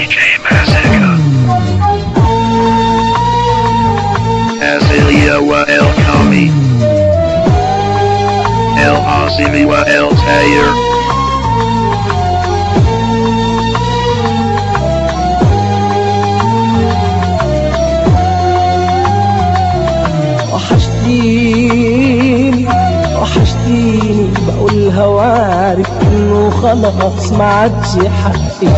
DJ Massacre. Azelia wa El Kami. El Azimi wa El Tayer. وحشتيني وحشتيني بقولها وعارف انه خلاص ما عادش حقي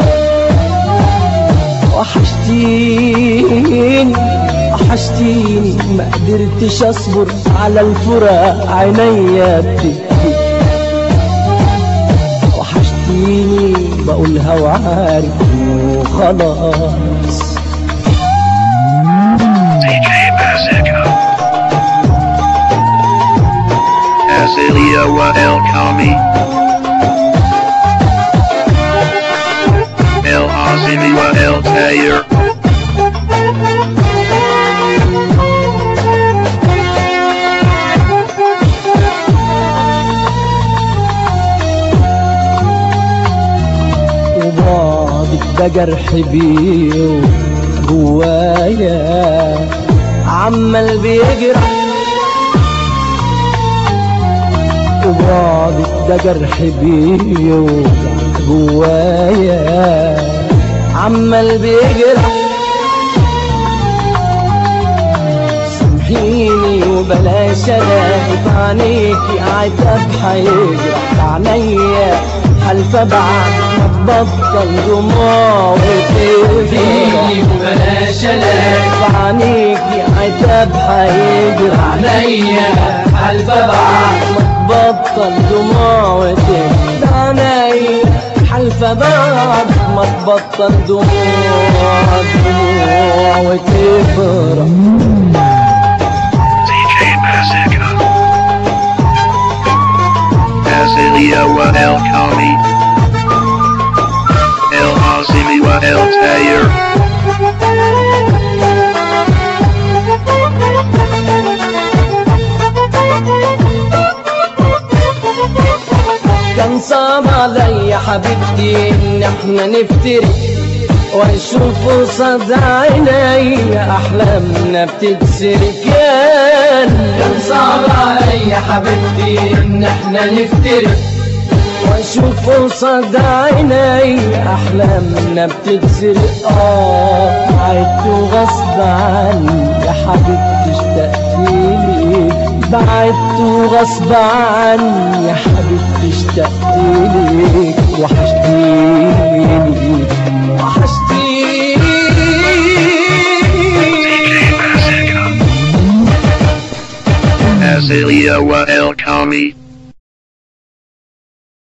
وحشتيني وحشتيني ما قدرتش اصبر على الفراق عينيا بتبكي وحشتيني بقولها وعارف انه خلاص DJ Massacre. Azelia wa El Kami. El Azimi wa El Tayer. وبعدك ده جرح بيه جوايا عمال بيجرح وبعدك ده جرح بيه جوايا عمال بيجرح سامحيني وبلاش الاقي في عينيكي عتاب هيجرح عينيا حلفة بعد ما تبطل دموع وتفرح بلاش الاقي في عينيكي عتاب هيجرح عينيا حلفة بعد ما تبطل دموع وتفرح عينيا حلفة بعد ما تبطل دموع دموع وتفرح DJ Massacre. Azelia wa El Kami. El Azimi wa El Tayer. كان صعب عليا حبيبتي ان احنا نفترق واشوف قصاد عيني احلامنا بتتسرق كان كان صعب عليا حبيبتي ان احنا نفترق واشوف قصاد عيني احلامنا بتتسرق اه عدت غصب عني يا حبيبتي اشتقت ليك بعدت غصب عني يا حبيبتي اشتقت ليك وحشتيني وحشتيني Azelia wa El Kami.